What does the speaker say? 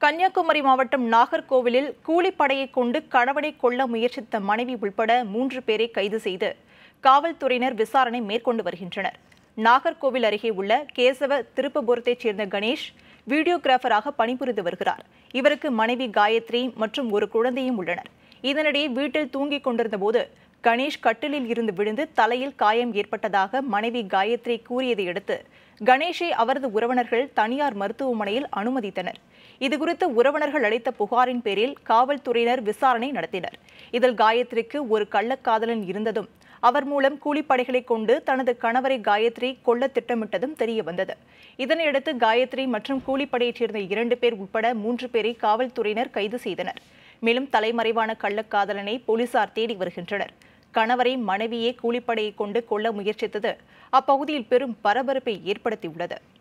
கன்னியாகுமரி மாவட்டம் நாகர்கோவிலில் கூலிப்படையை கொண்டு கணவனை கொல்ல முயற்சித்த மனைவி உள்பட மூன்று பேரை கைது செய்து காவல்துறையினர் விசாரணை மேற்கொண்டு வருகின்றனர் நாகர்கோவில் அருகே உள்ள கேசவ திருப்பபுரத்தைச் சேர்ந்த கணேஷ் வீடியோகிராஃபராக பணிபுரிந்து வருகிறார் இவருக்கு மனைவி காயத்ரி மற்றும் ஒரு குழந்தையும் உள்ளனர் இதனிடையே வீட்டில் தூங்கிக் கொண்டிருந்தபோது கணேஷ் கட்டிலில் இருந்து விழுந்து தலையில் காயம் ஏற்பட்டதாக மனைவி காயத்ரி கூறியதை அடுத்து கணேஷை அவரது உறவினர்கள் தனியார் மருத்துவமனையில் அனுமதித்தனர் இதுகுறித்து உறவினர்கள் அளித்த புகாரின் பேரில் காவல்துறையினர் விசாரணை நடத்தினர் இதில் காயத்ரிக்கு ஒரு கள்ளக்காதலன் இருந்ததும் அவர் மூலம் கூலிப்படைகளை கொண்டு தனது கணவரை காயத்ரி கொல்ல திட்டமிட்டதும் தெரிய வந்தது இதனையடுத்து காயத்ரி மற்றும் கூலிப்படையைச் சேர்ந்த இரண்டு பேர் உட்பட மூன்று பேரை காவல்துறையினர் கைது செய்தனர் மேலும் தலைமறைவான கள்ளக்காதலனை போலீசார் தேடி வருகின்றனர் கணவரை மனைவியே கூலிப்படையை கொண்டு கொல்ல முயற்சித்தது அப்பகுதியில் பெரும் பரபரப்பை ஏற்படுத்தியுள்ளது